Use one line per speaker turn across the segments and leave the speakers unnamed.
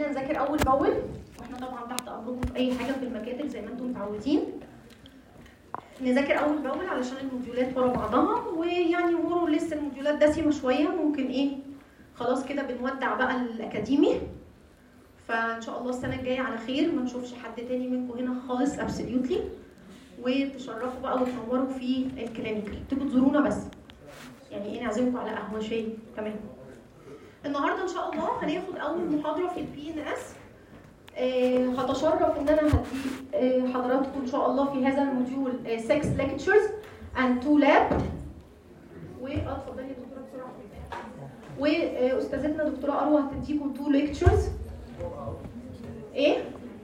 بينا نذاكر اول باول واحنا طبعا تحت امركم في اي حاجه في المكاتب زي ما انتم متعودين نذاكر اول باول علشان الموديولات ورا بعضها ويعني مور لسه الموديولات دسمه شويه ممكن ايه خلاص كده بنودع بقى الاكاديمي فان شاء الله السنه الجايه على خير ما نشوفش حد تاني منكم هنا خالص ابسوليوتلي وتشرفوا بقى وتنوروا في الكلينيكال تبقوا تزورونا بس يعني ايه نعزمكم على قهوه شاي تمام النهارده ان شاء الله هناخد اول محاضره في البي ان اس هتشرف ان انا هدي آه، حضراتكم ان شاء الله في هذا الموديول 6 lectures and 2 lab و اه اتفضلي يا دكتوره بسرعه واستاذتنا دكتوره اروى هتديكم 2 lectures ايه؟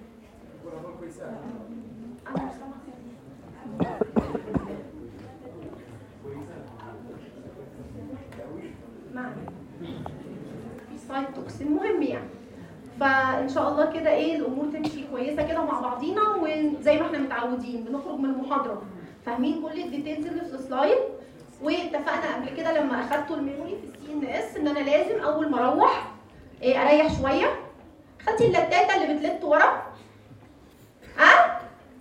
أنا مش سامعة. معنى في سايتوكس المهم يعني فان شاء الله كده ايه الامور تمشي كويسه كده مع بعضينا وزي ما احنا متعودين بنخرج من المحاضره فاهمين كل الديتيلز اللي في السلايد واتفقنا قبل كده لما اخدتوا الميموري في السي ان اس ان انا لازم اول ما اروح إيه اريح شويه خدتي اللتاته اللي بتلت ورا ها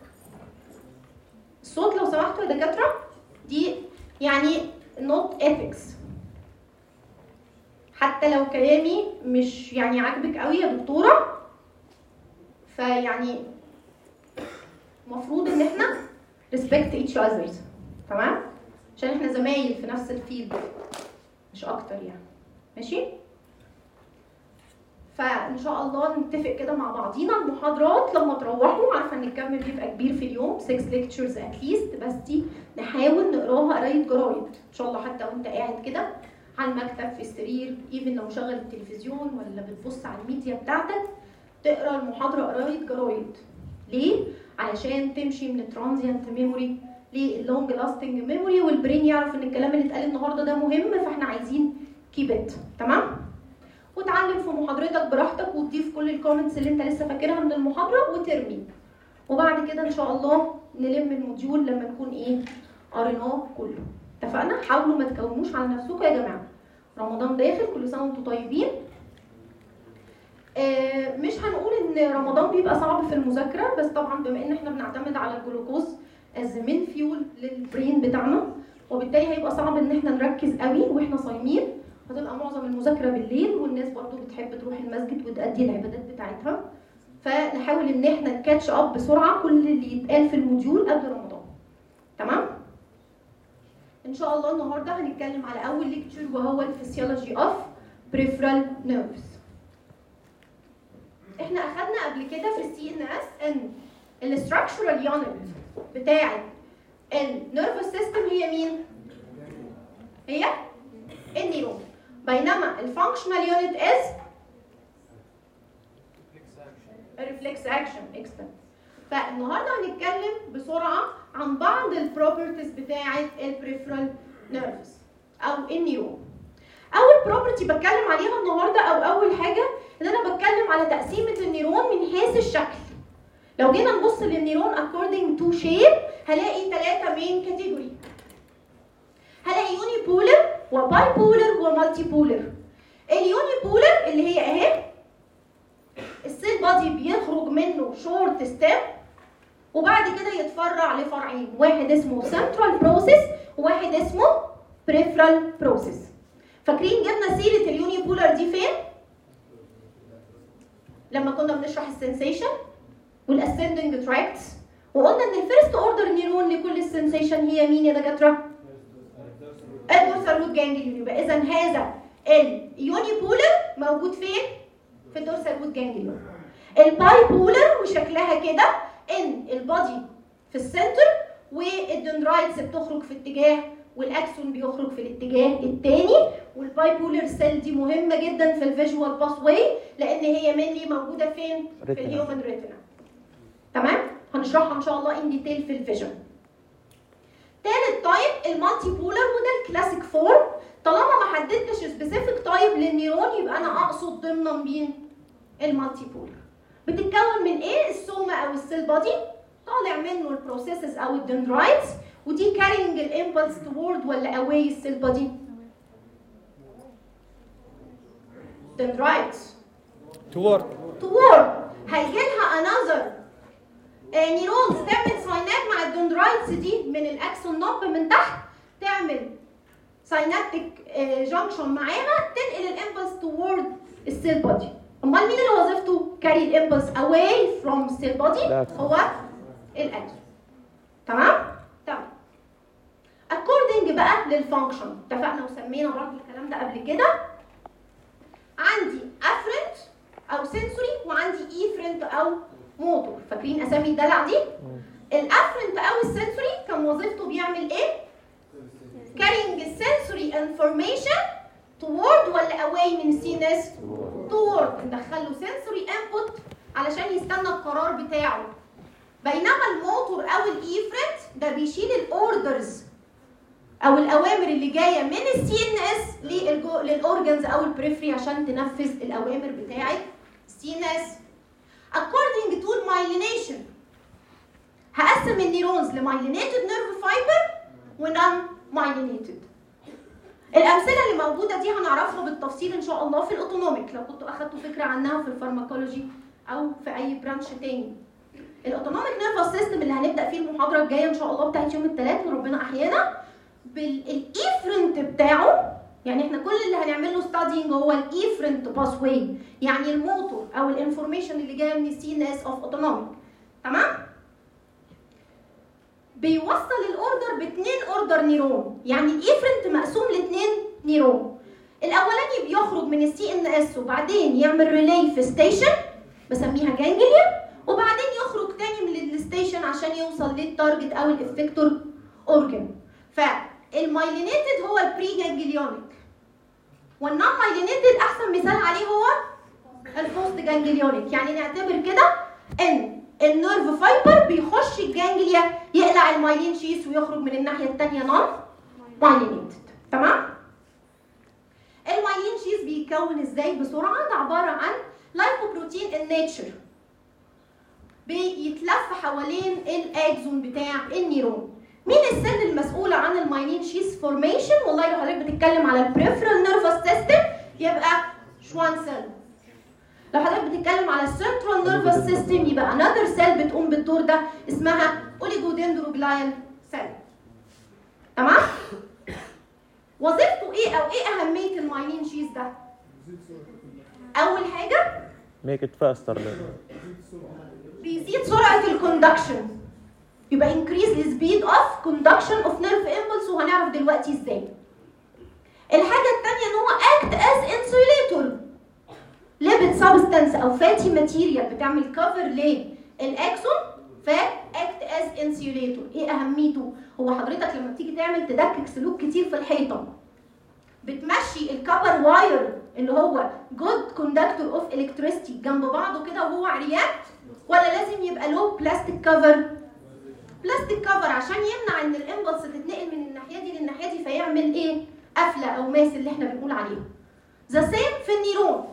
الصوت لو سمحتوا يا دكاتره دي يعني نوت ethics حتى لو كلامي مش يعني عاجبك قوي يا دكتوره فيعني المفروض ان احنا respect each others تمام عشان احنا زمايل في نفس الفيلد مش اكتر يعني ماشي فان شاء الله نتفق كده مع بعضينا المحاضرات لما تروحوا عارفه ان الكم بيبقى كبير في اليوم 6 lectures at least بس دي نحاول نقراها قرايه جرايد ان شاء الله حتى وانت قاعد كده على المكتب في السرير ايفن لو مشغل التلفزيون ولا بتبص على الميديا بتاعتك تقرا المحاضره قرايه جرايد ليه علشان تمشي من الترانزيانت ميموري للونج لاستنج ميموري والبرين يعرف ان الكلام اللي اتقال النهارده ده مهم فاحنا عايزين كيب ات تمام وتعلم في محاضرتك براحتك وتضيف كل الكومنتس اللي انت لسه فاكرها من المحاضره وترمي وبعد كده ان شاء الله نلم الموديول لما نكون ايه قريناه كله اتفقنا حاولوا ما تكونوش على نفسكم يا جماعه رمضان داخل كل سنه وانتم طيبين آه، مش هنقول ان رمضان بيبقى صعب في المذاكره بس طبعا بما ان احنا بنعتمد على الجلوكوز از مين فيول للبرين بتاعنا وبالتالي هيبقى صعب ان احنا نركز قوي واحنا صايمين هتبقى معظم المذاكره بالليل والناس برضو بتحب تروح المسجد وتأدي العبادات بتاعتها فنحاول ان احنا نكاتش اب بسرعه كل اللي يتقال في الموديول قبل رمضان تمام ان شاء الله النهارده هنتكلم على اول ليكتشر وهو الفسيولوجي اوف بريفرال نيرفز احنا اخدنا قبل كده في السي ان اس ان الاستراكشرال يونت بتاعه النيرفس سيستم هي مين هي النيرون بينما الفانكشنال يونت از ريفلكس اكشن اكستنت فالنهارده هنتكلم بسرعه عن بعض البروبرتيز بتاعه البريفرال نيرفز او النيرون اول بروبرتي بتكلم عليها النهارده او اول حاجه ان انا بتكلم على تقسيمه النيرون من حيث الشكل لو جينا نبص للنيرون according to shape هلاقي ثلاثه مين كاتيجوري هلاقي يوني بولر وباي بولر ومالتي بولر اليوني بولر اللي هي اهي السيل بادي بيخرج منه شورت ستيب وبعد كده يتفرع لفرعين واحد اسمه سنترال بروسيس وواحد اسمه بريفرال بروسيس فاكرين جبنا سيره اليوني بولر دي فين لما كنا بنشرح السنسيشن والاسندنج تراكتس وقلنا ان الفيرست اوردر نيرون لكل السنسيشن هي مين يا دكاتره الدورسال روت جانجليون يبقى اذا هذا اليوني بولر موجود فين في الدورسال روت جانجليون الباي بولر وشكلها كده ان البادي في السنتر والدندرايتس بتخرج في اتجاه والاكسون بيخرج في الاتجاه الثاني والباي بولر سيل دي مهمه جدا في الفيجوال باس واي لان هي مينلي موجوده فين في
Retina.
الهيومن ريتنا تمام هنشرحها ان شاء الله ان ديتيل في الفيجن تالت تايب المالتي بولر وده الكلاسيك فورم طالما ما حددتش سبيسيفيك تايب للنيرون يبقى انا اقصد ضمن مين المالتي بولر بتتكون من ايه السوما او السيل بادي طالع منه البروسيسز او الدندرايتس ودي كارينج الامبلس تورد ولا اواي السيل بادي dendrites
تورد
toward هيجي لها انذر نيرونز تعمل ساينات مع الدندرايتس دي من الاكسون نوب من تحت تعمل ساينابتيك جانكشن معاها تنقل الامبلس توورد السيل بودي امال مين اللي وظيفته كاري الامبلس اواي فروم السيل بودي هو الاكسون تمام تمام اكوردنج بقى للفانكشن اتفقنا وسمينا برضه الكلام ده قبل كده عندي افرنت او سنسوري وعندي ايفرنت او موتور فاكرين اسامي الدلع دي الافرنت او السنسوري كان وظيفته بيعمل ايه carrying sensory information toward ولا away من CNS toward ندخل له sensory input علشان يستنى القرار بتاعه بينما الموتور او الايفرنت ده بيشيل الاوردرز او الاوامر اللي جايه من السي ان اس للاورجنز او البريفري عشان تنفذ الاوامر بتاعه السي ان اس according to myelination هقسم النيرونز لمايلينيتد نيرف فايبر ونون مايلينيتد الامثله اللي موجوده دي هنعرفها بالتفصيل ان شاء الله في الاوتونوميك لو كنتوا اخدتوا فكره عنها في الفارماكولوجي او في اي برانش تاني الاوتونوميك نيرفس سيستم اللي هنبدا فيه المحاضره الجايه ان شاء الله بتاعت يوم الثلاث وربنا احيانا بالايفرنت بتاعه يعني احنا كل اللي هنعمل له ستادينج هو الايفرنت باس واي يعني الموتور او الانفورميشن اللي جايه من السي ان اس اوف اوتونوميك تمام بيوصل الاوردر باثنين اوردر نيرون يعني الايفرنت مقسوم لاثنين نيرون الاولاني بيخرج من السي ان اس وبعدين يعمل ريلي في ستيشن بسميها جانجليا وبعدين يخرج تاني من الستيشن عشان يوصل للتارجت او الافكتور اورجن فالمايلينيتد هو البري جانجليونيك والنون مايلينيتد احسن مثال عليه هو البوست جانجليونيك يعني نعتبر كده ان النيرف فايبر بيخش الجانجليا يقلع المايلين شيس ويخرج من الناحيه الثانيه نون مايلينيتد تمام المايلين شيس بيتكون ازاي بسرعه ده عباره عن لايبوبروتين الناتشر بيتلف حوالين الاكزون بتاع النيرون مين السيل المسؤوله عن المايلين شيس فورميشن والله لو حضرتك بتتكلم على البريفرال نيرفس سيستم يبقى شوان سيل لو حضرتك بتتكلم على السنترال نيرفس سيستم يبقى انذر سيل بتقوم بالدور ده اسمها اوليجودندروجلايال سيل تمام وظيفته ايه او ايه اهميه المايلين شيز ده اول حاجه
make it faster
بيزيد سرعه الكوندكشن يبقى increase the speed of conduction of nerve impulse وهنعرف دلوقتي ازاي الحاجه الثانيه ان هو act as insulator ليبيد سبستانس او فاتي ماتيريال بتعمل كفر للاكسون فاكت از انسيوليتور ايه اهميته هو حضرتك لما بتيجي تعمل تدكك سلوك كتير في الحيطه بتمشي الكبر واير اللي هو جود كوندكتور اوف الكتريستي جنب بعضه كده وهو عريان ولا لازم يبقى له بلاستيك كفر بلاستيك كفر عشان يمنع ان الامبلس تتنقل من الناحيه دي للناحيه دي فيعمل ايه قفله او ماس اللي احنا بنقول عليها ذا سيم في النيرون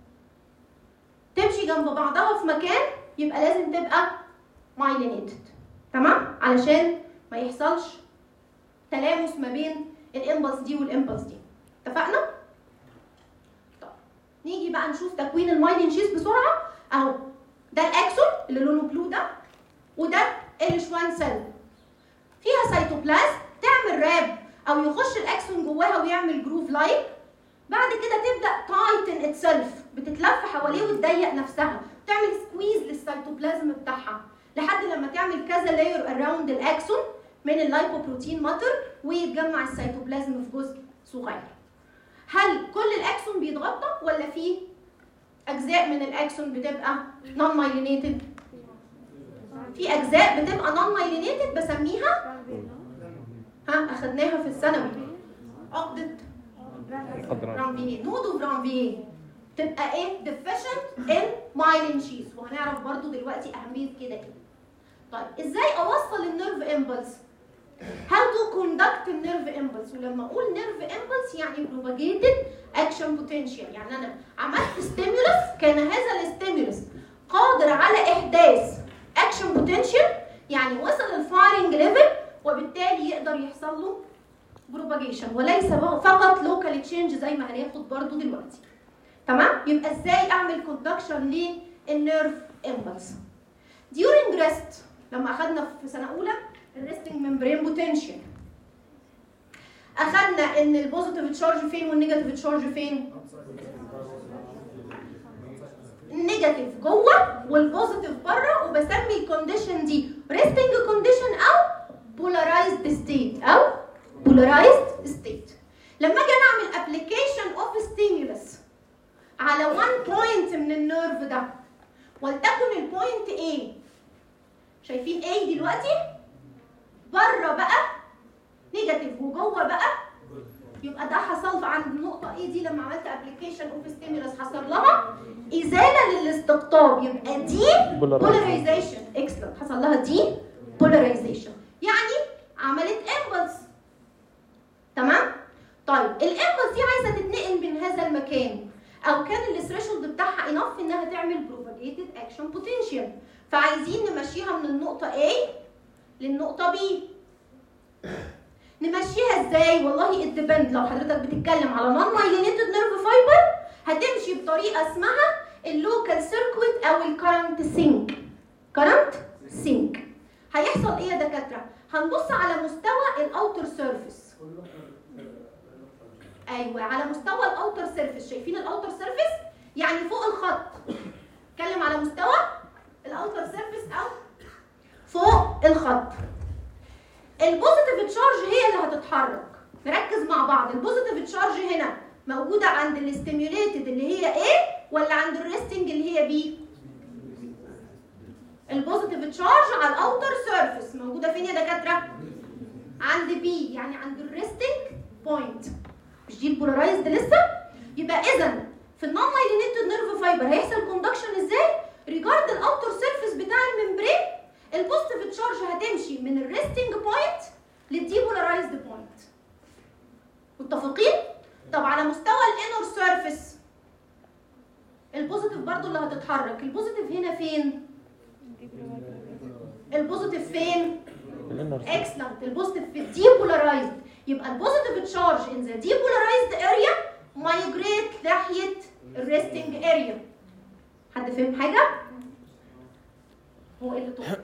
تمشي جنب بعضها في مكان يبقى لازم تبقى مايلينيتد تمام علشان ما يحصلش تلامس ما بين الامبلس دي والامبلس دي اتفقنا طب نيجي بقى نشوف تكوين المايلين شيز بسرعه اهو ده الاكسون اللي لونه بلو ده وده الشوان سيل فيها سيتوبلازم تعمل راب او يخش الاكسون جواها ويعمل جروف لايك بعد كده تبدا تايتن اتسلف بتتلف حواليه وتضيق نفسها تعمل سكويز للسيتوبلازم بتاعها لحد لما تعمل كذا لاير اراوند الاكسون من اللايبوبروتين ماتر ويتجمع السيتوبلازم في جزء صغير هل كل الاكسون بيتغطى ولا في اجزاء من الاكسون بتبقى نون مايلينيتد في اجزاء بتبقى نون مايلينيتد بسميها ها اخدناها في الثانوي عقده برانفيه نودو برانفيه تبقى ايه deficient in myelin sheath وهنعرف برضو دلوقتي اهميه كده ايه طيب ازاي اوصل النيرف امبلس how to conduct النيرف امبلس ولما اقول نيرف امبلس يعني propagated action potential يعني انا عملت ستيمولس كان هذا الستيمولس قادر على احداث action potential يعني وصل الفايرنج ليفل وبالتالي يقدر يحصل له بروباجيشن وليس فقط لوكال تشينج زي ما هناخد برضو دلوقتي تمام يبقى ازاي اعمل كوندكشن النيرف امبلس during rest لما اخذنا في سنه اولى الريستنج ممبرين بوتنشال اخذنا ان البوزيتيف تشارج فين والنيجاتيف تشارج فين النيجاتيف جوه والبوزيتيف بره وبسمي الكونديشن دي ريستنج كونديشن او بولارايزد ستيت او بولارايزد ستيت لما اجي انا اعمل ابلكيشن اوف ستيمولس على 1 بوينت من النيرف ده ولتكن البوينت A شايفين A دلوقتي بره بقى نيجاتيف وجوه بقى يبقى ده حصل عند النقطة ايه دي لما عملت ابلكيشن اوف ستيمولس حصل لها ازالة للاستقطاب يبقى دي بولاريزيشن اكسلنت حصل لها دي بولاريزيشن يعني عملت امبلس تمام طيب الامبلس دي عايزه تتنقل من هذا المكان او كان الثريشولد بتاعها انف انها تعمل بروباجيتد اكشن بوتنشال فعايزين نمشيها من النقطه A للنقطه B نمشيها ازاي والله الديبند لو حضرتك بتتكلم على نون مايلينيتد نيرف فايبر هتمشي بطريقه اسمها اللوكال سيركويت او الكرنت سينك كرنت سينك هيحصل ايه يا دكاتره هنبص على مستوى الاوتر سيرفيس ايوه على مستوى الاوتر سيرفيس شايفين الاوتر سيرفيس يعني فوق الخط اتكلم على مستوى الاوتر سيرفيس او فوق الخط البوزيتيف تشارج هي اللي هتتحرك نركز مع بعض البوزيتيف تشارج هنا موجوده عند الاستيميوليتد اللي هي A ولا عند الريستنج اللي هي B البوزيتيف تشارج على الاوتر سيرفيس موجوده فين يا دكاتره عند بي يعني عند الريستنج بوينت مش دي البولارايزد لسه يبقى اذا في النون مايلينيتد نيرف فايبر هيحصل كوندكشن ازاي ريجارد الاوتر سيرفيس بتاع الممبرين البوزيتيف تشارج هتمشي من الريستنج بوينت للديبولارايزد بوينت متفقين طب على مستوى الانر سيرفيس البوزيتيف برضو اللي هتتحرك البوزيتيف هنا فين البوزيتيف فين اكسلنت البوزيتيف في الديبولارايزد يبقى البوزيتيف تشارج ان ذا ديبولارايزد اريا مايجريت ناحيه الريستنج اريا حد فهم حاجه هو ايه اللي تقصد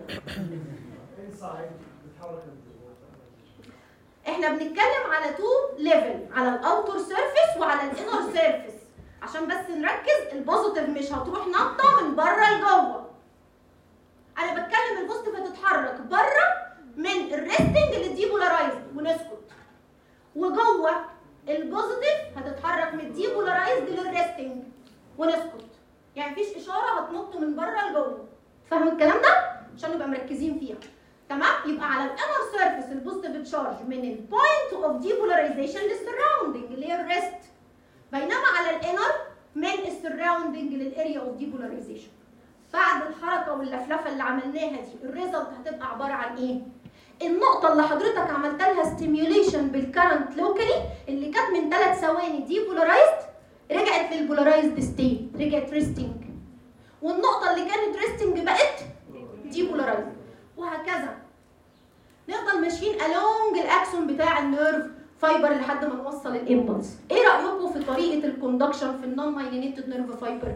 احنا بنتكلم على تو ليفل على الاوتر سيرفيس وعلى الانر سيرفيس عشان بس نركز البوزيتيف مش هتروح نطه من بره لجوه انا بتكلم البوزيتيف هتتحرك بره من الريستنج للديبولارايزد ونسكت وجوه البوزيتيف هتتحرك من الديبولارايزد للريستنج ونسكت يعني مفيش اشاره هتنط من بره لجوه فاهم الكلام ده عشان نبقى مركزين فيها تمام يبقى على الانر سيرفيس البوزيتيف تشارج من البوينت اوف ديبولاريزيشن للسراوندنج اللي هي الريست بينما على الانر من السراوندنج للاريا اوف ديبولاريزيشن بعد الحركه واللفلفه اللي عملناها دي الريزلت هتبقى عباره عن ايه النقطه اللي حضرتك عملت لها ستيميوليشن بالكرنت لوكالي اللي كانت من ثلاث ثواني ديبولارايزد رجعت للبولارايزد ستيت رجعت ريستنج والنقطه اللي كانت ريستنج بقت ديبولارايزد وهكذا نفضل ماشيين along الاكسون بتاع النيرف فايبر لحد ما نوصل الامبلس ايه رايكم في طريقه الكوندكشن في النون مايلينيتد نيرف فايبر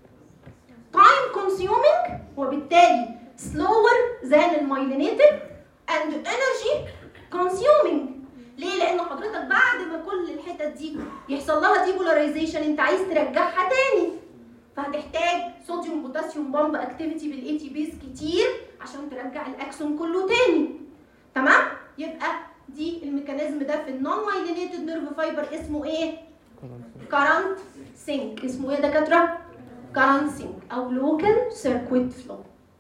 تايم كونسيومينج وبالتالي slower than المايلينيتد and energy consuming ليه؟ لأن حضرتك بعد ما كل الحتت دي يحصل لها ديبولاريزيشن أنت عايز ترجعها تاني فهتحتاج صوديوم بوتاسيوم بامب اكتيفيتي بالاي تي بيز كتير عشان ترجع الاكسون كله تاني تمام؟ يبقى دي الميكانيزم ده في النون مايلينيتد نيرف فايبر اسمه ايه؟ كارنت سينك اسمه ايه يا دكاتره؟ كارنت سينك او لوكال سيركويت فلو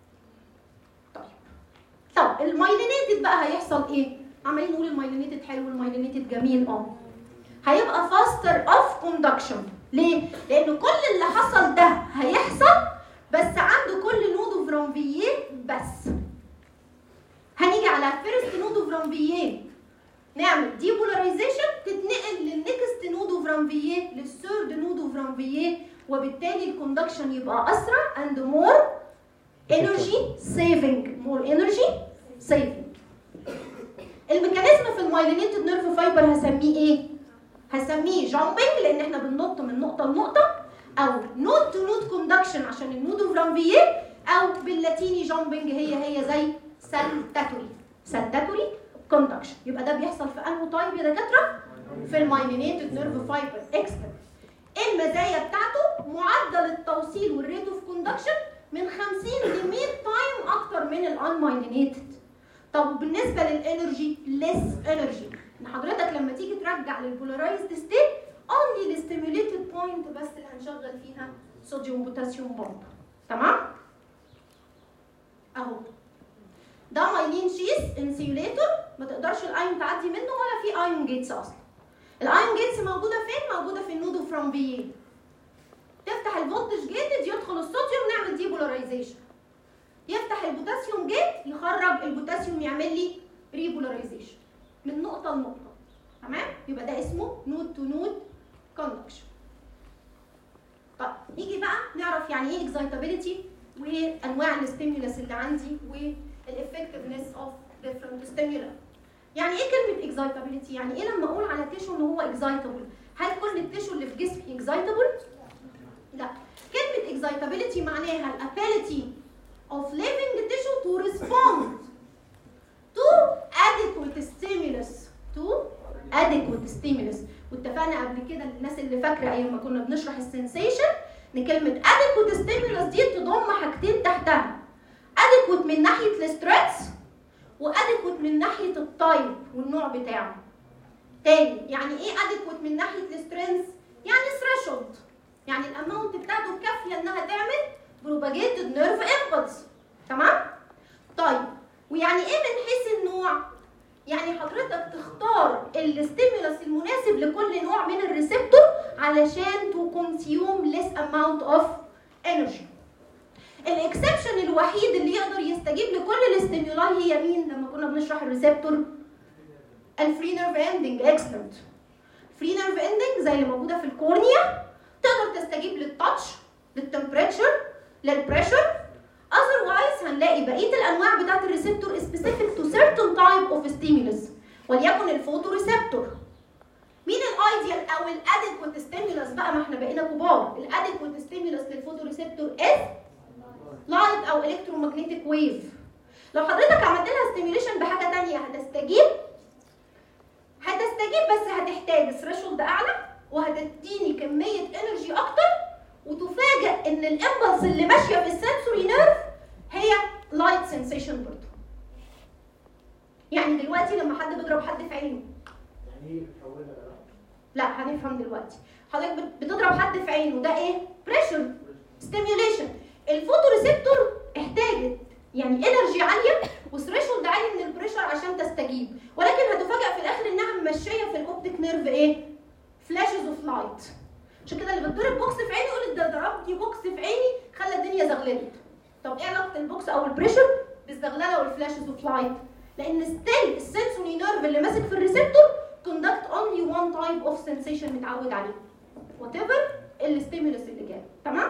طيب طب المايلينيتد بقى هيحصل ايه؟ عمالين نقول المايلينيتد حلو والمايلينيتد جميل اه هيبقى فاستر اوف كوندكشن ليه؟ لان كل اللي حصل ده هيحصل بس عند كل نود اوف رانفييه بس هنيجي على فيرست نود اوف رانفييه نعمل ديبولاريزيشن تتنقل للنكست نود اوف رانفييه للثيرد نود اوف رانفييه وبالتالي الكوندكشن يبقى اسرع اند مور انرجي سيفنج مور انرجي سيفنج الميكانيزم في المايلينيتد نيرف فايبر هسميه ايه؟ هسميه جامبنج لان احنا بننط من نقطه لنقطه او نود تو نود كوندكشن عشان النود اوف لامبيه او باللاتيني جامبنج هي هي زي سالتاتوري سالتاتوري كوندكشن يبقى ده بيحصل في انهي تايب يا دكاتره في المايلينيتد نيرف فايبر اكسبرت المزايا بتاعته معدل التوصيل والريت اوف كوندكشن من 50 ل 100 تايم اكتر من الانمايلينيتد طب بالنسبه للانرجي ليس انرجي ان حضرتك لما تيجي ترجع للبولارايزد ستيت اونلي الستيميوليتد بوينت بس اللي هنشغل فيها صوديوم بوتاسيوم بومب تمام اهو ده مايلين شيس انسيوليتور ما تقدرش الايون تعدي منه ولا في ايون جيتس اصلا الايون جيتس موجوده فين موجوده في النودو فروم بي تفتح الفولتج جيتد يدخل الصوديوم نعمل دي بولاريزيشن يفتح البوتاسيوم جيت يخرج البوتاسيوم يعمل لي ريبولاريزيشن من نقطه لنقطه تمام يبقى ده اسمه نود تو نود كوندكشن طب نيجي بقى نعرف يعني ايه اكزايتابيلتي وانواع الستيمولس اللي عندي والافكتفنس اوف ديفرنت ستيمولا يعني ايه كلمه اكزايتابيلتي يعني ايه لما اقول على تيشو ان هو اكزايتابل هل كل التيشو اللي في جسمي اكزايتابل لا كلمه اكزايتابيلتي معناها الابيليتي of living tissue to respond to adequate stimulus to adequate stimulus واتفقنا قبل كده الناس اللي فاكره ايام ما كنا بنشرح السنسيشن ان كلمه adequate stimulus دي تضم حاجتين تحتها adequate من ناحيه الاسترس وadequate من ناحيه التايب والنوع بتاعه تاني يعني ايه adequate من ناحيه الاسترنس يعني threshold يعني الاماونت بتاعته كافيه انها تعمل propagated nerve impulse تمام طيب ويعني ايه من حيث النوع يعني حضرتك تختار الستيمولس المناسب لكل نوع من الريسبتور علشان تو كونسيوم ليس اماونت اوف انرجي الاكسبشن الوحيد اللي يقدر يستجيب لكل الاستيمولاي هي مين لما كنا بنشرح الريسبتور الفري نيرف اندنج اكسلنت فري نيرف اندنج زي اللي موجوده في الكورنيا تقدر تستجيب للتاتش للتمبريتشر للبريشر otherwise هنلاقي بقيه الانواع بتاعت الريسبتور specific to certain type of stimulus وليكن الفوتو ريسبتور مين الايديال او الاديكوت ستيمولس بقى ما احنا بقينا كبار الاديكوت ستيمولس للفوتو ريسبتور اس لايت او الكترومagnetic ويف لو حضرتك عملت لها ستيميوليشن بحاجه ثانيه هتستجيب هتستجيب بس هتحتاج ثريشولد اعلى وهتديني كميه انرجي اكتر وتفاجئ ان الامبلس اللي ماشيه في السنسوري نيرف هي لايت سنسيشن برضه يعني دلوقتي لما حد بيضرب حد في عينه
يعني ايه بتحولها
لا هنفهم دلوقتي حضرتك بت- بتضرب حد في عينه ده ايه بريشر ستيميوليشن الفوتو ريسبتور احتاجت يعني انرجي عاليه وثريشولد عالي من البريشر عشان تستجيب ولكن هتفاجئ في الاخر انها ممشيه في الاوبتيك نيرف ايه فلاشز اوف لايت عشان كده اللي بتضرب بوكس في عيني يقول ده ضربني بوكس في عيني خلى الدنيا زغللت طب ايه علاقه البوكس او البريشر بالزغلله والفلاشز اوف لايت لان ستيل السنسوري نيرف اللي ماسك في الريسبتور كوندكت اونلي وان تايب اوف سنسيشن متعود عليه وات ايفر الستيمولس اللي جاي تمام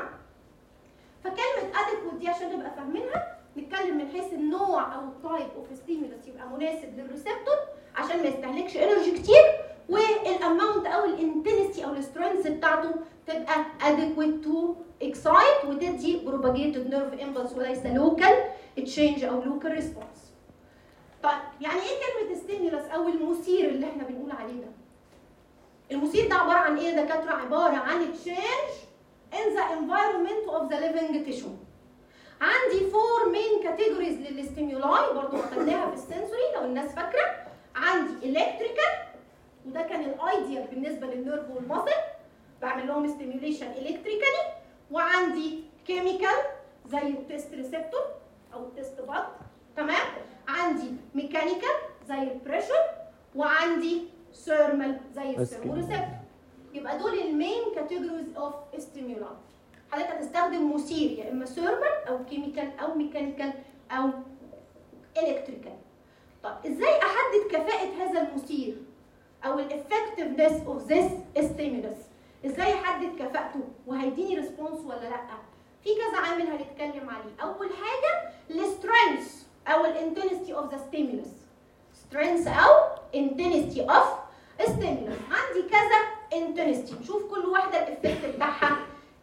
فكلمه اديكوت دي عشان نبقى فاهمينها نتكلم من حيث النوع او التايب اوف ستيمولس يبقى مناسب للريسبتور عشان ما يستهلكش انرجي كتير والاماونت او الانتنسي او السترينث بتاعته تبقى adequate to excite وتدي propagated nerve impulse وليس local change او local response. طيب يعني ايه كلمه ستيمولس او المثير اللي احنا بنقول عليه ده؟ المثير ده عباره عن ايه يا دكاتره؟ عباره عن change in the environment of the living tissue. عندي فور مين كاتيجوريز للستيمولاي برضه اخدناها في السنسوري لو الناس فاكره عندي الكتريكال وده كان الايديال بالنسبه للنيرف والمصل بعمل لهم ستيميوليشن الكتريكالي وعندي كيميكال زي التست ريسبتور او التست باد تمام عندي ميكانيكال زي البريشر وعندي ثيرمال زي الثيرموريسبتور يبقى دول المين كاتيجوريز اوف ستيمولاي حضرتك هتستخدم مثير يا اما ثيرمال او كيميكال او ميكانيكال او الكتريكال طب ازاي احدد كفاءه هذا المثير او الافكتفنس اوف ذس ستيمولس ازاي احدد كفاءته وهيديني ريسبونس ولا لا في كذا عامل هنتكلم عليه اول حاجه السترينث او الانتنسيتي اوف ذا ستيمولس سترينث او انتنسيتي اوف ستيمولس عندي كذا انتنسيتي نشوف كل واحده الافكت بتاعها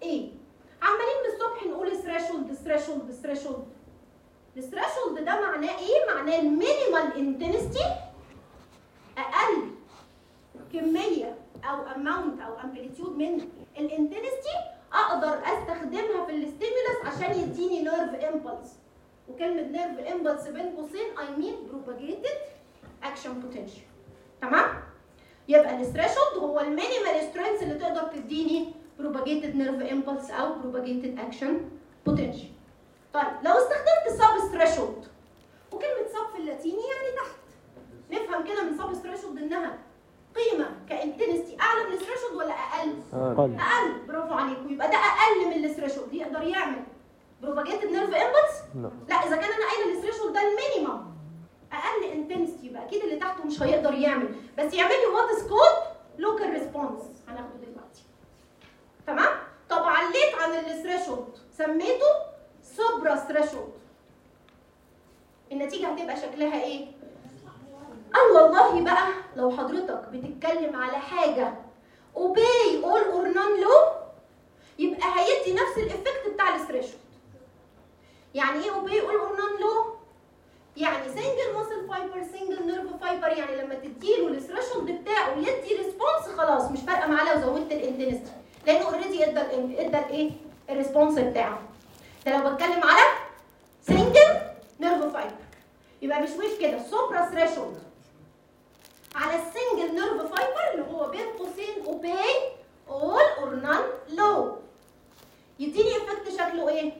ايه عمالين من الصبح نقول ثريشولد ثريشولد ثريشولد الثريشولد ده معناه ايه معناه المينيمال انتنستي اقل كميه او اماونت او امبليتيود من الانتنستي اقدر استخدمها في الاستيمولس عشان يديني نيرف امبلس وكلمه نيرف امبلس بين قوسين اي مين بروباجيتد اكشن بوتنشال تمام يبقى الثريشولد هو المينيمال سترينث اللي تقدر تديني بروباجيتد نيرف امبلس او بروباجيتد اكشن بوتنشال طيب لو استخدمت سب ثريشولد وكلمه سب في اللاتيني يعني تحت نفهم كده من سب ثريشولد انها قيمه كانتنستي اعلى من الثريشولد ولا اقل؟
أقل.
اقل برافو عليكم يبقى ده اقل من الثريشولد يقدر يعمل بروباجيتد نيرف امبلس
لا
لا اذا كان انا قايله الثريشولد ده المينيمم اقل انتنستي يبقى اكيد اللي تحته مش هيقدر يعمل بس يعمل لي وات از كولد لوكال ريسبونس هناخده دلوقتي تمام طب عليت عن الثريشولد سميته سوبرا ثريشولد النتيجه هتبقى شكلها ايه اه والله بقى لو حضرتك بتتكلم على حاجه obey all or none law يبقى هيدي نفس الافكت بتاع الثريشولد يعني ايه obey all or none law يعني سنجل ماسل فايبر سنجل نيرف فايبر يعني لما تديله الثريشولد بتاعه يدي ريسبونس خلاص مش فارقه معاه لو زودت الانتنستي لانه اوريدي ادى ال ادى الايه الريسبونس بتاعه ده لو بتكلم على سنجل نيرف فايبر يبقى مش وش كده سوبرا ثريشولد على السنجل نيرف فايبر اللي هو بين قوسين اوبي اول اور نان لو يديني افكت شكله ايه؟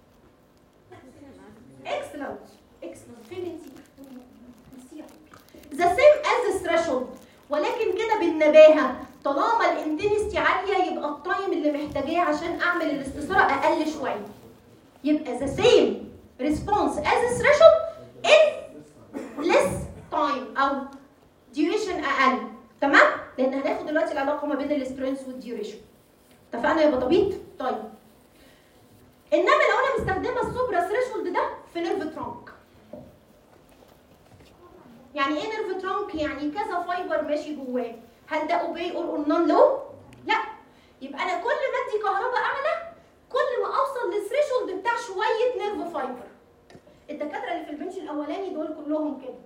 اكسلنت اكسلنت فين انتي؟ ذا سيم از ثريشولد ولكن كده بالنباهه طالما الانتنستي عاليه يبقى التايم اللي محتاجاه عشان اعمل الاستثاره اقل شويه يبقى ذا سيم ريسبونس از ثريشولد ان less time او duration اقل تمام لان هناخد دلوقتي العلاقه ما بين السترينث والديوريشن اتفقنا يا بطبيط طيب انما لو انا مستخدمه السوبرا ثريشولد ده في نيرف ترانك يعني ايه نيرف ترانك يعني كذا فايبر ماشي جواه هل ده اوبي اور اور نون لو لا يبقى انا كل ما ادي كهرباء اعلى كل ما اوصل للثريشولد بتاع شويه نيرف فايبر الدكاتره اللي في البنش الاولاني دول كلهم كده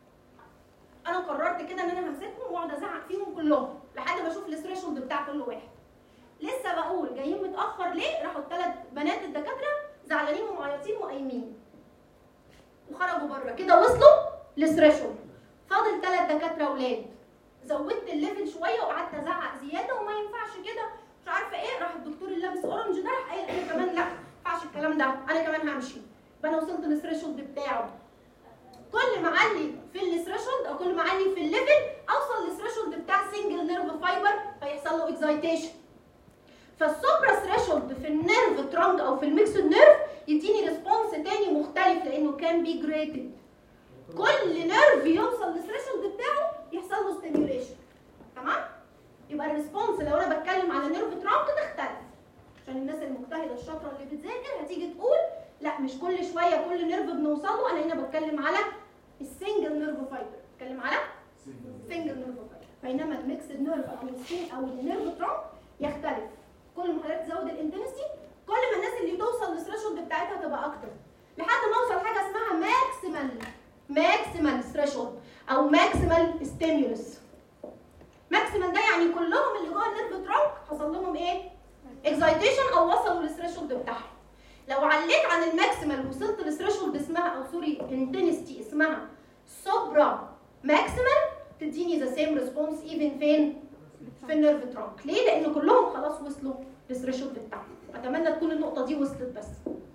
انا قررت كده ان انا همسكهم واقعد ازعق فيهم كلهم لحد ما اشوف الثريشولد بتاع كل واحد لسه بقول جايين متاخر ليه راحوا الثلاث بنات الدكاتره زعلانين ومعيطين وقايمين وخرجوا بره كده وصلوا للثريشولد فاضل ثلاث دكاتره اولاد زودت الليفل شويه وقعدت ازعق زياده وما ينفعش كده مش عارفه ايه راح الدكتور اللي لابس اورنج ده راح قايل انا كمان لا ما ينفعش الكلام ده انا كمان همشي يبقى انا وصلت للثريشولد بتاعه كل ما اعلي في الثريشولد او كل ما اعلي في الليفل اوصل للثريشولد بتاع سنجل نيرف فايبر فيحصل له اكزايتيشن فالسوبرا ثريشولد في النيرف ترانك او في الميكسد نيرف يديني ريسبونس تاني مختلف لانه كان بي جريتد كل نيرف يوصل للثريشولد بتاعه يحصل له ستيميوليشن تمام يبقى الريسبونس لو انا بتكلم على نيرف ترانك تختلف عشان الناس المجتهده الشاطره اللي بتذاكر هتيجي تقول لا مش كل شويه كل نيرف بنوصل له انا هنا بتكلم على السنجل نيرف فايبر بتكلم على سنجل نيرف فايبر بينما الميكسد نيرف او السين او النيرف ترانك يختلف كل ما حضرتك تزود الانتنسي كل ما الناس اللي توصل للثريشولد بتاعتها تبقى اكتر لحد ما اوصل حاجه اسمها ماكسيمال ماكسيمال ثريشولد او ماكسيمال ستيمولس ماكسيمال ده يعني كلهم اللي جوه النيرف ترانك حصل لهم ايه اكزايتيشن او وصلوا للثريشولد بتاعهم لو عليت عن الماكسيمال وصلت للثريشولد اسمها او سوري انتنستي اسمها سوبرا ماكسيمال تديني ذا سيم ريسبونس ايفن فين في النيرف ترانك ليه لان كلهم خلاص وصلوا للثريشولد بتاعهم اتمنى تكون النقطه دي وصلت بس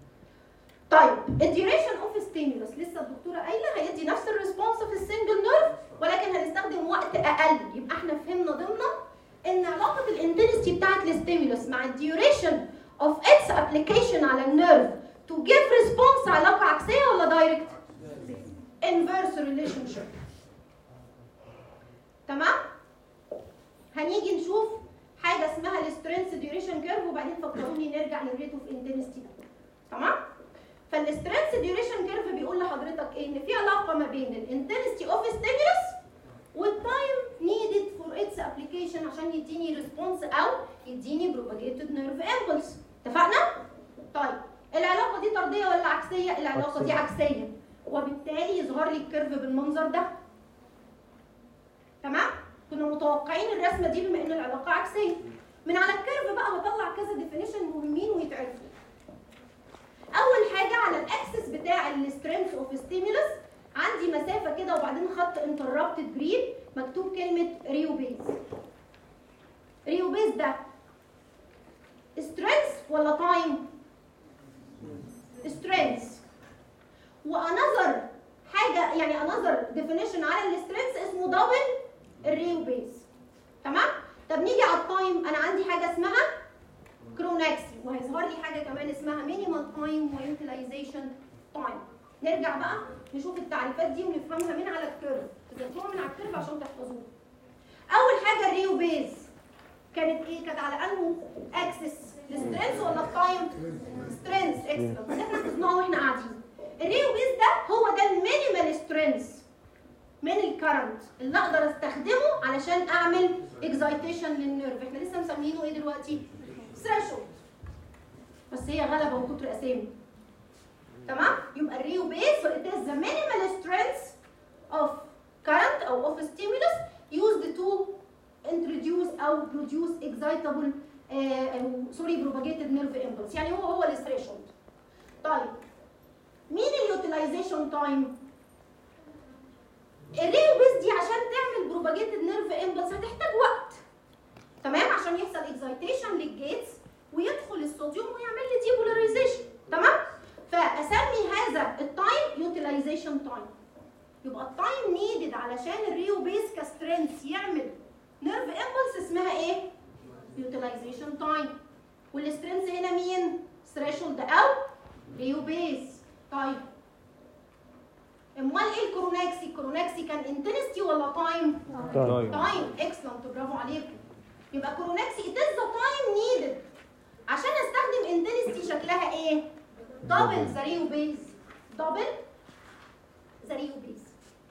طيب الديوريشن اوف ستيمولس لسه الدكتوره قايله هيدي نفس الريسبونس في السنجل نيرف ولكن هنستخدم وقت اقل يبقى احنا فهمنا ضمن ان علاقه الانتنستي بتاعت الستيمولس مع الديوريشن اوف اتس ابلكيشن على النيرف تو جيف ريسبونس علاقه عكسيه ولا دايركت inverse relationship تمام هنيجي نشوف حاجه اسمها السترينث ديوريشن كيرف وبعدين فكروني نرجع للريت اوف انتنستي ده تمام فالسترينث ديوريشن كيرف بيقول لحضرتك ايه ان في علاقه ما بين الانتنستي اوف ستيمولس والتايم نيدد فور اتس ابلكيشن عشان يديني ريسبونس او يديني بروباجيتد نيرف امبلس اتفقنا طيب العلاقه دي طرديه ولا عكسيه العلاقه دي عكسيه وبالتالي يظهر لي الكيرف بالمنظر ده تمام كنا متوقعين الرسمه دي بما ان العلاقه عكسيه من على الكيرف بقى هطلع كذا ديفينيشن مهمين ويتعرفوا اول حاجه على الاكسس بتاع السترينث اوف ستيمولس عندي مسافه كده وبعدين خط انتربتد جرين مكتوب كلمه ريو بيز ريو بيز ده سترينث ولا تايم سترينث وانذر حاجه يعني انذر ديفينيشن على السترينث اسمه دبل الريو بيز تمام طب نيجي على التايم انا عندي حاجه اسمها كرونكسي وهيظهر لي حاجه كمان اسمها مينيمال تايم ويوتيلايزيشن تايم نرجع بقى نشوف التعريفات دي ونفهمها من على الكيرف تذاكروها من على الكيرف عشان تحفظوها اول حاجه الريو بيز كانت ايه كانت على انه اكسس السترينث ولا التايم سترينث اكسلنت احنا حفظناها واحنا قاعدين الريو بيز ده هو ده المينيمال سترينث من الكرنت اللي اقدر استخدمه علشان اعمل اكزايتيشن للنيرف احنا لسه مسمينه ايه دلوقتي ثريشولد بس هي غلبه وكتر اسامي تمام يبقى الريو بيس it is the minimal strength of current او of stimulus used to introduce او produce excitable سوري propagated nerve impulse يعني هو هو الثريشولد طيب مين اليوتيلايزيشن تايم الريو بيس دي عشان تعمل بروباجيتد نيرف امبلس هتحتاج وقت تمام عشان يحصل اكزايتيشن للجيتس ويدخل الصوديوم ويعمل لي ديبولاريزيشن تمام فاسمي هذا التايم يوتيلايزيشن تايم يبقى التايم نيدد علشان الريو بيس كسترينث يعمل نيرف امبلس اسمها ايه يوتيلايزيشن تايم والسترينث هنا مين ثريشولد او ريو بيس طيب امال ايه الكوروناكسي الكوروناكسي كان انتنستي ولا تايم
طيب
تايم اكسلنت برافو عليكم يبقى كوروناكسي it is the time needed عشان استخدم انتنستي شكلها ايه دبل زريو بيز دبل زريو بيز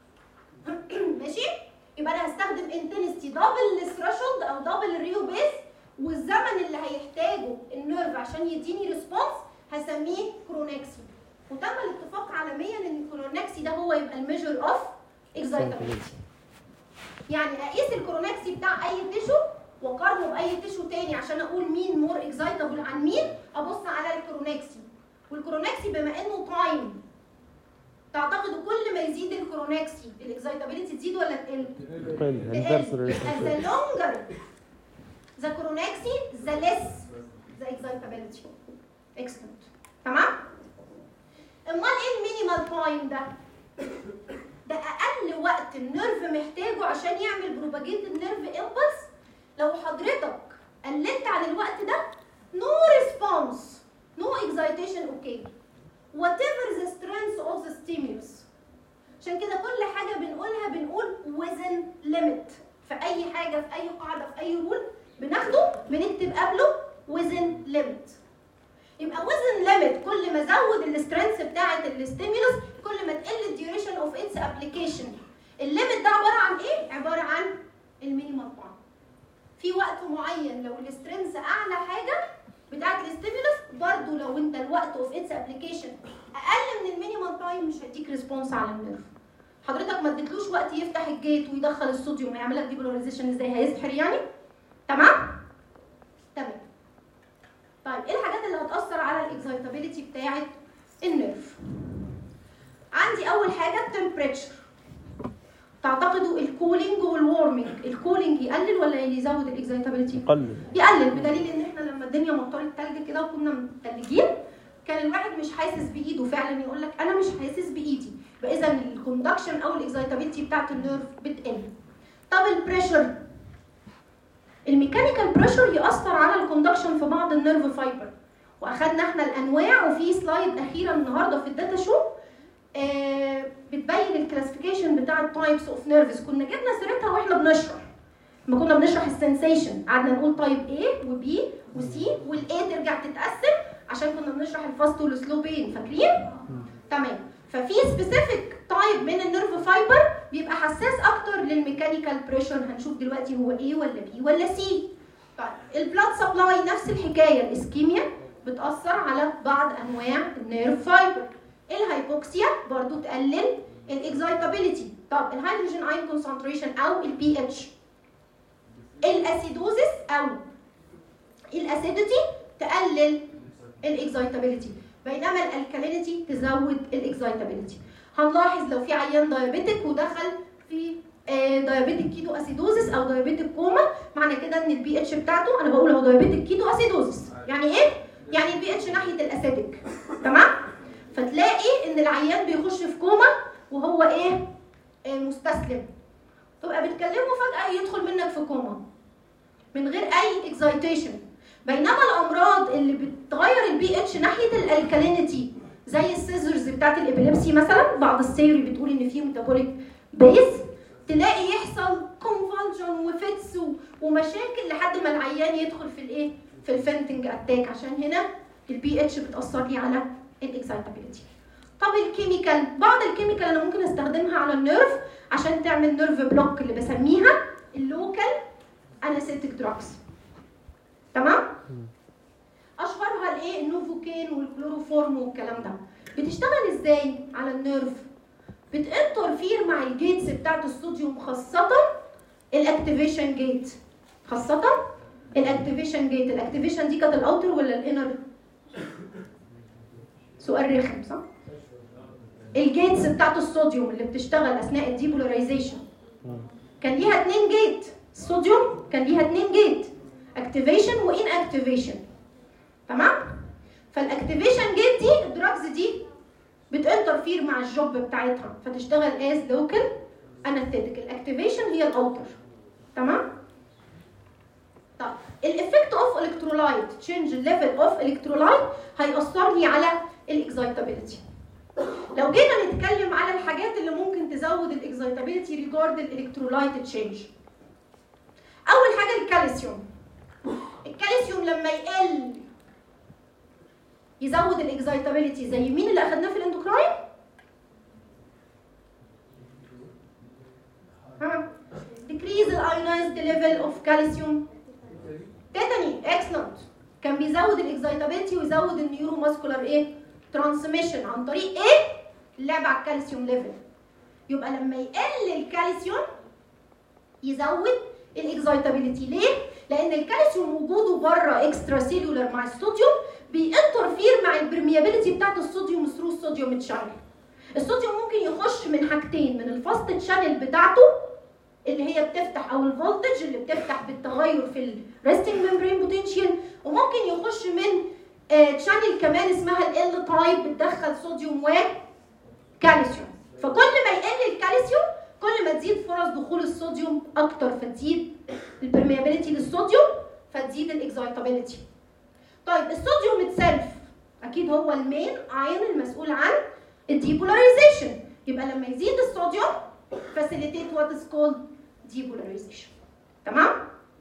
ماشي يبقى انا هستخدم انتنستي دبل الثريشولد او دبل الريو بيز والزمن اللي هيحتاجه النيرف عشان يديني ريسبونس هسميه كرونكسي وتم الاتفاق عالميا ان الكرونكسي ده هو يبقى الميجر اوف اكزايتابيلتي يعني اقيس الكرونكسي بتاع اي تيشو واقارنه باي تيشو تاني عشان اقول مين مور اكزايتابل عن مين ابص على الكرونكسي والكرونكسي بما انه تايم تعتقدوا كل ما يزيد الكرونكسي الاكزايتابيلتي تزيد ولا تقل؟
قل inverse relationship.
the longer the chronexy the less the excitability excellent تمام امال ايه المينيمال تايم ده ده اقل وقت النيرف محتاجه عشان يعمل بروباجيتد نيرف امبلس لو حضرتك قللت عن الوقت ده نو ريسبونس نو اكزايتيشن اوكي وات ايفر ذا سترينث اوف ذا ستيمولس عشان كده كل حاجه بنقولها بنقول within limit في اي حاجه في اي قاعده في اي رول بناخده بنكتب قبله within limit يبقى within limit كل ما زود السترينث بتاعه الستيمولس كل ما تقل الديوريشن اوف اتس ابلكيشن الليميت ده عباره عن ايه عباره عن المينيمم تايم في وقت معين لو السترينث اعلى حاجه بتاعه الستيمولس برضو لو انت الوقت اوف اتس ابلكيشن اقل من المينيمم تايم مش هيديك ريسبونس على النيرف حضرتك ما اديتلوش وقت يفتح الجيت ويدخل الصوديوم ويعمل لك ديبولاريزيشن ازاي هيسحر يعني تمام تمام طيب ايه الحاجات اللي هتاثر على الاكزايتابيلتي بتاعه النيرف عندي اول حاجه التمبريتشر تعتقدوا الكولينج والورمنج الكولينج يقلل ولا يزود الاكزايتابيلتي
قل
يقلل بدليل ان احنا لما الدنيا مطرت تلج كده وكنا متلجين كان الواحد مش حاسس بايده فعلا يقول لك انا مش حاسس بايدي يبقى اذا الكوندكشن او الاكزايتابيلتي بتاعت النيرف بتقل طب البريشر الميكانيكال بريشر ياثر على الكوندكشن في بعض النيرف فايبر واخدنا احنا الانواع وفي سلايد اخيره النهارده في الداتا شو آه بتبين الكلاسيفيكيشن بتاع التايبس اوف نيرفز كنا جبنا سيرتها واحنا بنشرح لما كنا بنشرح السنسيشن قعدنا نقول تايب A وبي وسي والاي ترجع تتقسم عشان كنا بنشرح الفاست والسلو بين فاكرين؟ تمام ففي سبيسيفيك تايب من النيرف فايبر بيبقى حساس اكتر للميكانيكال بريشر هنشوف دلوقتي هو A ولا B ولا C طيب البلاد سبلاي نفس الحكايه الاسكيميا بتاثر على بعض انواع النيرف فايبر الهايبوكسيا برضو تقلل الاكزايتابيليتي طب الهيدروجين ايون كونسنتريشن او البي اتش الاسيدوزس او الاسيديتي تقلل الاكزايتابيليتي بينما الالكالينيتي تزود الاكزايتابيليتي هنلاحظ لو في عيان دايابيتك ودخل في دايابيتك كيتو اسيدوزس او دايابيتك كوما معنى كده ان البي اتش بتاعته انا بقول هو دايابيتك كيتو اسيدوزس يعني ايه يعني البي اتش ناحيه الاسيدك تمام فتلاقي ان العيان بيخش في كوما وهو ايه آه، مستسلم تبقى بتكلمه فجاه يدخل منك في كوما من غير اي اكزايتيشن بينما الامراض اللي بتغير البي اتش ناحيه الالكالينيتي زي السيزرز بتاعت الابيليبسي مثلا بعض الثيوري بتقول ان في ميتابوليك بيز تلاقي يحصل كونفالجن وفيتس و- ومشاكل لحد ما العيان يدخل في الايه في الفنتنج اتاك عشان هنا البي اتش بتاثر لي على الاكسايتابيلتي طب الكيميكال بعض الكيميكال انا ممكن استخدمها على النيرف عشان تعمل نيرف بلوك اللي بسميها اللوكال انستيك دراجز تمام اشهرها الايه النوفوكين والكلوروفورم والكلام ده بتشتغل ازاي على النيرف بتانترفير مع الجيتس بتاعت الصوديوم خاصه الاكتيفيشن جيت خاصه الاكتيفيشن جيت الاكتيفيشن دي كانت الاوتر ولا الانر سؤال رخم صح الجيتس بتاعت الصوديوم اللي بتشتغل اثناء الديبولاريزيشن كان ليها اتنين جيت الصوديوم كان ليها اتنين جيت اكتيفيشن وان اكتيفيشن تمام فالاكتيفيشن جيت دي الدراجز دي بتانترفير مع الجوب بتاعتها فتشتغل از لوكال انستيتيك الاكتيفيشن هي الاوتر تمام طب الافكت اوف الكترولايت تشينج الليفل اوف الكترولايت هيأثر لي على الاكزايتابيلتي لو جينا نتكلم على الحاجات اللي ممكن تزود الاكزايتابيلتي ريجارد الالكترولايت تشينج اول حاجه الكالسيوم الكالسيوم لما يقل يزود الاكزايتابيلتي زي مين اللي اخدناه في الاندوكراين ها decrease الايونايزد ليفل اوف كالسيوم تيتاني اكسلنت كان بيزود الاكزايتابيلتي ويزود النيورو ماسكولار ايه ترانسميشن عن طريق ايه اللعب على الكالسيوم ليفل يبقى لما يقل الكالسيوم يزود الاكزايتابيلتي ليه لان الكالسيوم وجوده بره اكسترا سيلولر مع الصوديوم بينترفير مع البرميابيلتي بتاعت الصوديوم ثرو الصوديوم تشانل الصوديوم ممكن يخش من حاجتين من الفاست تشانل بتاعته اللي هي بتفتح او الفولتج اللي بتفتح بالتغير في الريستنج ممبرين بوتنشال وممكن يخش من تشانل كمان اسمها ال تايب بتدخل صوديوم وكالسيوم فكل ما يقل الكالسيوم كل ما تزيد فرص دخول الصوديوم اكتر فتزيد البرميابيلتي للصوديوم فتزيد الاكزايتابيلتي طيب الصوديوم اتسلف اكيد هو المين ايون المسؤول عن الديبولاريزيشن يبقى لما يزيد الصوديوم facilitate what is called depolarization تمام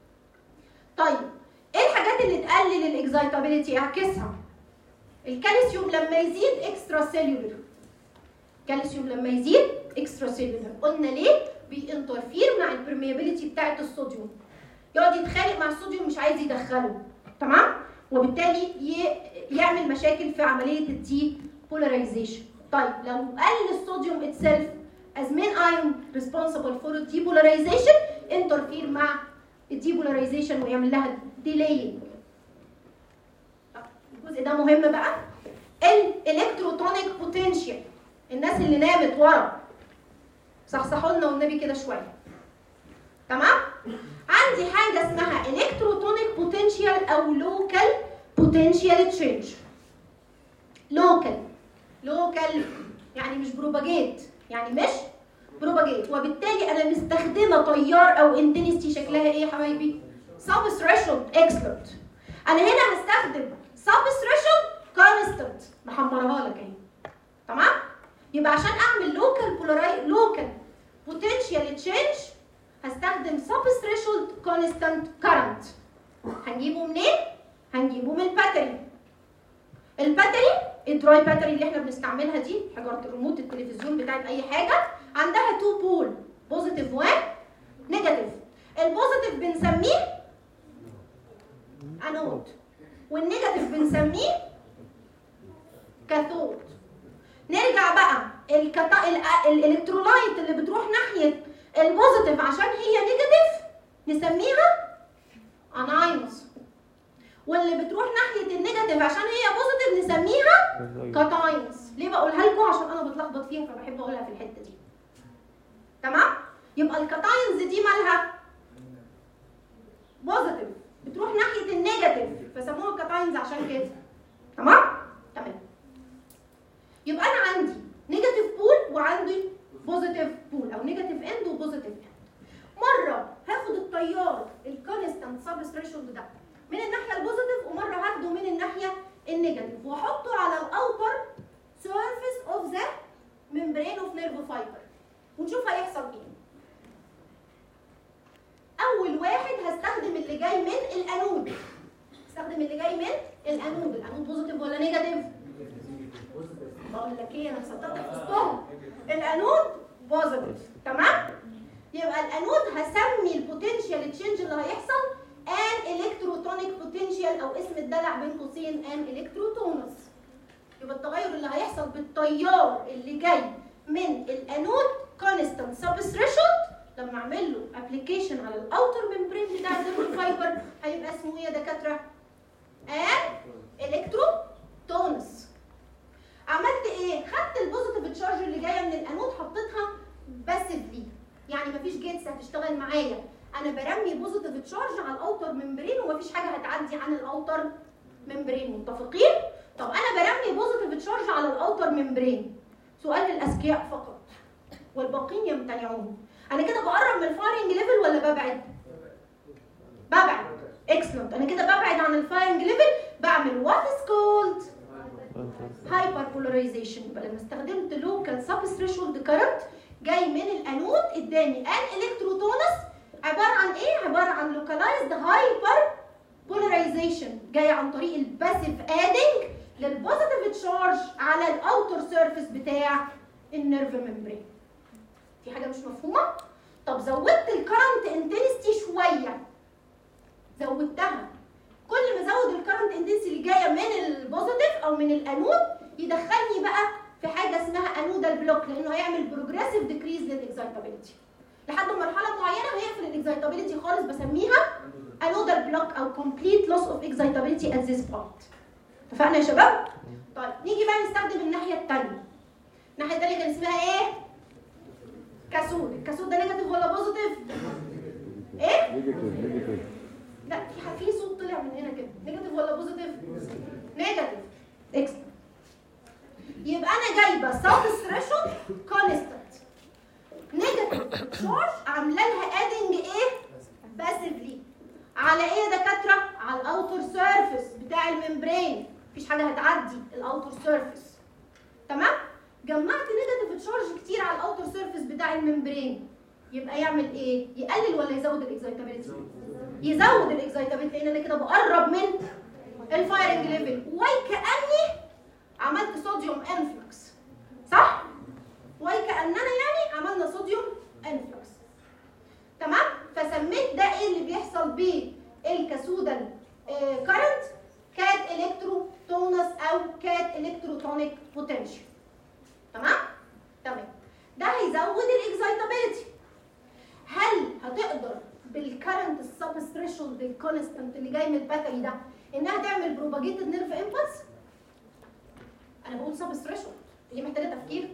طيب ايه الحاجات اللي تقلل الاكزايتابيلتي اعكسها الكالسيوم لما يزيد اكسترا سيلولر الكالسيوم لما يزيد اكسترا سيلولر قلنا ليه بينترفير مع البرميابيلتي بتاعه الصوديوم يقعد يتخانق مع الصوديوم مش عايز يدخله تمام وبالتالي ي- يعمل مشاكل في عمليه الدي بولاريزيشن طيب لو قل الصوديوم اتسلف as main ion responsible for depolarization interfere مع الديبولاريزيشن ويعمل لها delaying طب الجزء ده مهم بقى الالكتروتونيك بوتنشال الناس اللي نامت ورا صحصحوا لنا والنبي كده شويه تمام عندي حاجه اسمها الكتروتونيك بوتنشال او لوكال بوتنشال تشينج لوكال لوكال يعني مش بروباجيت يعني مش بروباجيت وبالتالي انا مستخدمه تيار او انتنستي شكلها ايه يا حبايبي سب ثريشولد اكسلنت انا هنا هستخدم سب ثريشولد كونستنت محمرها لك اهي تمام يبقى عشان اعمل لوكال بولاراي لوكال بوتنشال تشينج هستخدم سب ثريشولد كونستنت كارنت هنجيبه منين هنجيبه من الباتري الباتري الدراي باتري اللي احنا بنستعملها دي حجره الريموت التلفزيون بتاعت اي حاجه عندها تو بول بوزيتيف و نيجاتيف البوزيتيف بنسميه انود والنيجاتيف بنسميه كاثود نرجع بقى الكتا... ال- الالكترولايت اللي بتروح ناحيه البوزيتيف عشان هي نيجاتيف نسميها انايونز واللي بتروح ناحيه النيجاتيف عشان هي بوزيتيف نسميها كاتاينز ليه بقولها لكم عشان انا بتلخبط فيها فبحب اقولها في الحته دي تمام يبقى الكاتاينز دي مالها بوزيتيف بتروح ناحيه النيجاتيف فسموها كاتاينز عشان كده تمام تمام يبقى انا عندي نيجاتيف بول وعندي بوزيتيف بول او نيجاتيف اند وبوزيتيف اند مره هاخد التيار الكونستانت سب ثريشولد ده من الناحيه البوزيتيف ومره هاخده من الناحيه النيجاتيف واحطه على الاوتر سيرفيس اوف ذا ممبرين اوف نيرف فايبر ونشوف هيحصل ايه اول واحد هستخدم اللي جاي من الانود استخدم اللي جاي من الانود الانود بوزيتيف ولا نيجاتيف بقول لك ايه انا مسططك في وسطهم الانود بوزيتيف تمام يبقى الانود هسمي البوتنشال تشينج اللي هيحصل ان الكتروتونيك بوتنشال او اسم الدلع بين قوسين ان الكتروتونس يبقى التغير اللي هيحصل بالتيار اللي جاي من الانود كونستانت سب ثريشولد لما اعمل له ابلكيشن على الاوتر ممبرين بتاع الفايبر هيبقى اسمه ايه يا دكاتره؟ ان الكتروتونس عملت ايه؟ خدت البوزيتيف تشارج اللي جايه من الانود حطيتها باسفلي يعني مفيش جيتس هتشتغل معايا انا برمي بوزيتيف تشارج على الاوتر ممبرين ومفيش حاجه هتعدي عن الاوتر ممبرين متفقين؟ طب انا برمي بوزيتيف تشارج على الاوتر ممبرين سؤال للاذكياء فقط والباقين يمتنعون انا كده بقرب من الفايرنج ليفل ولا ببعد؟ ببعد اكسلنت انا كده ببعد عن الفايرنج ليفل بعمل وات از كولد هايبر بولاريزيشن يبقى لما استخدمت لوكال سب ثريشولد كارنت جاي من الانود اداني ان الكتروتونس عباره عن ايه؟ عباره عن لوكالايزد هايبر بولاريزيشن جاي عن طريق الباسيف ادنج للبوزيتيف تشارج على الاوتر سيرفيس بتاع النيرف ممبرين في حاجه مش مفهومه؟ طب زودت الكرنت انتنستي شويه زودتها كل ما ازود الكرنت انتنسي اللي جايه من البوزيتيف او من الانود يدخلني بقى في حاجه اسمها انودال بلوك لانه هيعمل بروجريسيف ديكريز للاكسايتابيلتي لحد مرحله معينه وهيقفل الاكسايتابيلتي خالص بسميها انودال بلوك او كومبليت لوس اوف اكسايتابيلتي ات ذيس بوينت اتفقنا يا شباب؟ طيب نيجي بقى نستخدم الناحيه الثانيه الناحيه الثانيه كان اسمها ايه؟ كاسود الكاسود ده نيجاتيف ولا بوزيتيف؟ ايه؟
نيجاتيف نيجاتيف
لا في في صوت طلع من هنا كده نيجاتيف ولا بوزيتيف نيجاتيف اكس يبقى انا جايبه سب ثريشولد كونستانت نيجاتيف تشارج عامله لها ادنج ايه باسفلي على ايه يا دكاتره على الاوتر سيرفيس بتاع الممبرين مفيش حاجه هتعدي الاوتر سيرفيس تمام جمعت نيجاتيف تشارج كتير على الاوتر سيرفيس بتاع الممبرين يبقى يعمل ايه يقلل ولا يزود الاكزايتابيلتي يزود الاكزايتابيلتي لان انا كده بقرب من الفايرنج ليفل وكاني عملت صوديوم انفلكس صح وكاننا يعني عملنا صوديوم انفلكس تمام فسميت ده ايه اللي بيحصل بيه الكاسودال كارنت كات الكتروتونس او كات الكتروتونيك بوتنشال تمام تمام ده هيزود الاكزايتابيلتي هل هتقدر بالكرنت السب ثريشولد الكونستانت اللي جاي من الباتري ده انها تعمل بروباجيتد نيرف امبلس انا بقول سب ثريشولد هي محتاجه تفكير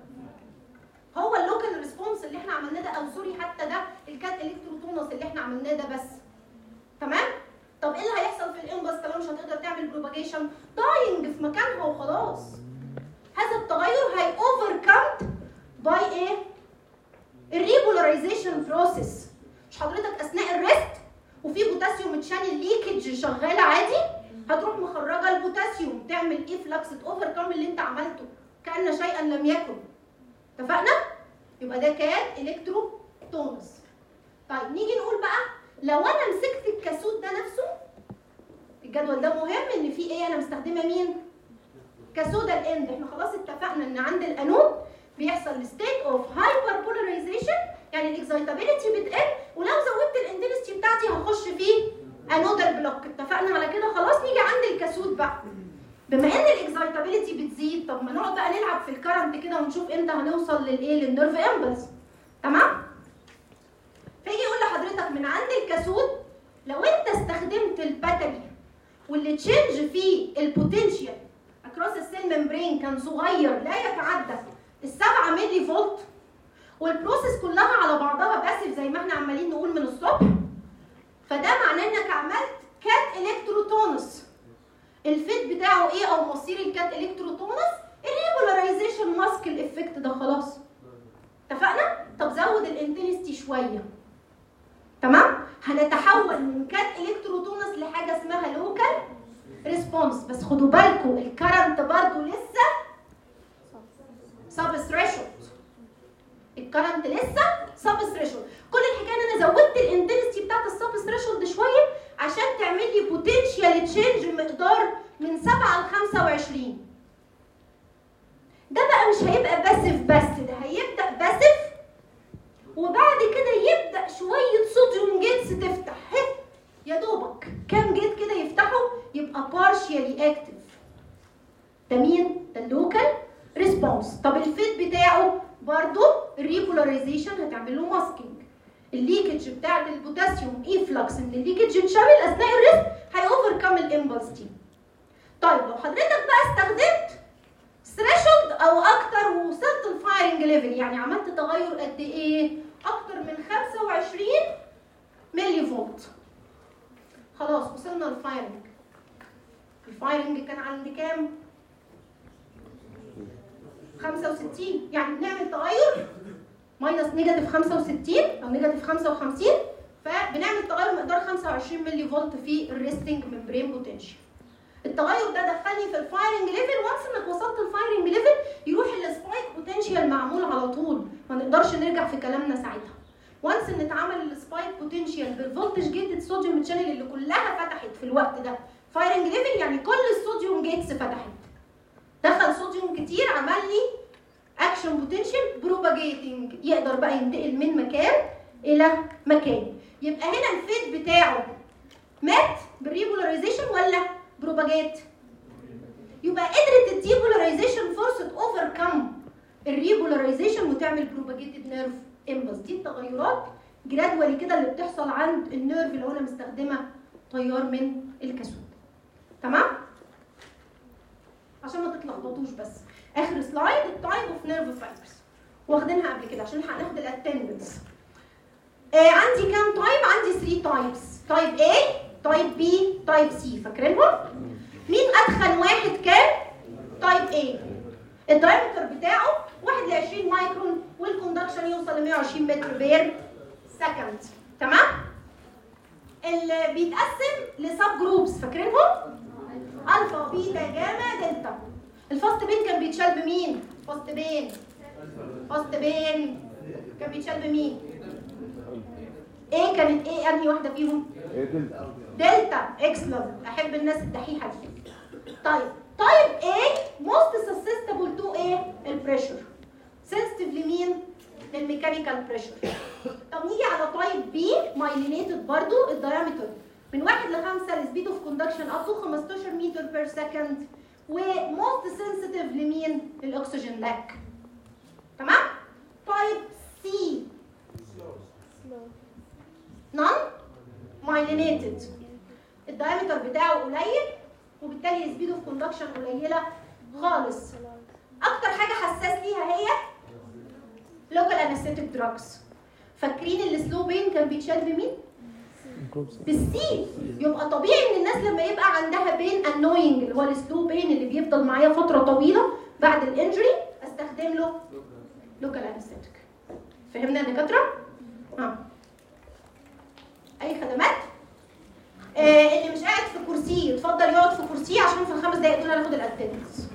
هو اللوكال ريسبونس اللي احنا عملناه ده او سوري حتى ده الكات الكتروتونس اللي احنا عملناه ده بس تمام طب ايه اللي هيحصل في الامبلس طالما مش هتقدر تعمل بروباجيشن داينج في مكانها وخلاص هذا التغير هي اوفركم باي ايه الريبولاريزيشن بروسيس مش حضرتك اثناء الريست وفي بوتاسيوم تشانل ليكج شغاله عادي هتروح مخرجه البوتاسيوم تعمل ايه فلكس اوفركم اللي انت عملته كان شيئا لم يكن اتفقنا يبقى ده كان الكتروتونس طيب نيجي نقول بقى لو انا مسكت الكاسود ده نفسه الجدول ده مهم ان في ايه انا مستخدمه مين كاسودا الاند احنا خلاص اتفقنا ان عند الانود بيحصل ستيت اوف هايبر بولاريزيشن يعني الاكسايتابيلتي بتقل ولو زودت الانتنستي بتاعتي هخش في انودال بلوك اتفقنا على كده خلاص نيجي عند الكاسود بقى بما ان الاكزايتابيلتي بتزيد طب ما نقعد بقى نلعب في الكرنت كده ونشوف امتى هنوصل للايه للنيرف امبلس تمام فيجي يقول لحضرتك من عند الكاسود لو انت استخدمت الباتري واللي تشينج فيه البوتنشال اكروس السيل ممبرين كان صغير لا يتعدى ال 7 ملي فولت والبروسيس كلها على بعضها باسف زي ما احنا عمالين نقول من الصبح فده معناه انك عملت كات الكتروتونس الفيت بتاعه ايه او مصير الكات الكتروتونس الريبولاريزيشن ماسك الافكت ده خلاص اتفقنا طب زود الانتنستي شويه تمام هنتحول من كات الكتروتونس لحاجه اسمها لوكال ريسبونس بس خدوا بالكم الكرنت برضو لسه سب ثريشولد الكرنت لسه سب ثريشولد كل الحكايه ان انا زودت الانتنستي بتاعت السب ثريشولد شويه عشان تعمل لي بوتنشال تشينج مقدار من 7 ل 25 ده بقى مش هيبقى باسف بس ده هيبدا باسف وبعد كده يبدا شويه صوديوم جيتس تفتح هه، يا دوبك كام جيت كده يفتحوا يبقى بارشيالي اكتف ده مين؟ ده اللوكال ريسبونس طب الفيت بتاعه برضو الريبولاريزيشن هتعمل له ماسكينج الليكج بتاعت البوتاسيوم ايفلكس ان الليكج يتشال اثناء الريست هيوفر كام الامبلس دي طيب لو حضرتك بقى استخدمت ثريشولد او اكتر ووصلت الفايرنج ليفل يعني عملت تغير قد ايه اكتر من 25 ملي فولت خلاص وصلنا للفايرنج الفايرنج كان عند كام 65 يعني بنعمل تغير ماينس نيجاتيف 65 او نيجاتيف 55 فبنعمل تغير مقدار 25 ملي فولت في الريستنج ممبرين بوتنشال التغير ده دخلني في الفايرنج ليفل وانس انك وصلت الفايرنج ليفل يروح السبايك بوتنشال معمول على طول ما نقدرش نرجع في كلامنا ساعتها وانس ان اتعمل السبايك بوتنشال بالفولتج جيتد صوديوم تشانل اللي كلها فتحت في الوقت ده فايرنج ليفل يعني كل الصوديوم جيتس فتحت دخل صوديوم كتير عمل لي اكشن بوتنشال بروباجيتنج يقدر بقى ينتقل من مكان الى مكان يبقى هنا الفيت بتاعه مات بالريبولاريزيشن ولا بروباجيت يبقى قدرت الديبولاريزيشن فورس اوفر كم الريبولاريزيشن وتعمل بروباجيتد نيرف امبلس دي التغيرات جرادولي كده اللي بتحصل عند النيرف لو انا مستخدمه تيار من الكاسود تمام عشان ما تتلخبطوش بس اخر سلايد التايب اوف نيرف فايبرز واخدينها قبل كده عشان هناخد الاتندنس آه عندي كام تايب عندي 3 تايبس تايب A تايب B تايب C فاكرينهم مين ادخن واحد كان تايب A الدايمتر بتاعه 1 ل 20 مايكرون والكوندكشن يوصل ل 120 متر بير سكند تمام اللي بيتقسم لسب جروبس فاكرينهم الفا بيتا جاما دلتا الفاست بين كان بيتشال بمين فاست بين فاست بين كان بيتشال بمين ايه كانت ايه انهي واحده فيهم
ايه دلتا
دلتا اكسلنت احب الناس الدحيحه دي طيب تايب A most susceptible to ايه البريشر sensitive لمين للميكانيكال بريشر طب نيجي على تايب B مايلينيتد برضو الدايمتر من 1 ل 5 السبيد اوف كوندكشن اب تو 15 متر بير سكند وموست سنسيتيف لمين للاكسجين لاك تمام تايب سي نون مايلينيتد الدايمتر بتاعه قليل وبالتالي السبيد اوف كوندكشن قليله خالص اكتر حاجه حساس ليها هي لوكال انستيك دراجز فاكرين السلو بين كان بيتشال بمين بالسي يبقى طبيعي ان الناس لما يبقى عندها بين انوينج اللي هو السلو بين اللي بيفضل معايا فتره طويله بعد الانجري استخدم له لوكال انستيك فهمنا يا دكاتره؟ اه اي خدمات؟ آه اللي مش قاعد في كرسيه يتفضل يقعد في كرسيه عشان في الخمس دقايق دول هناخد الاتندنس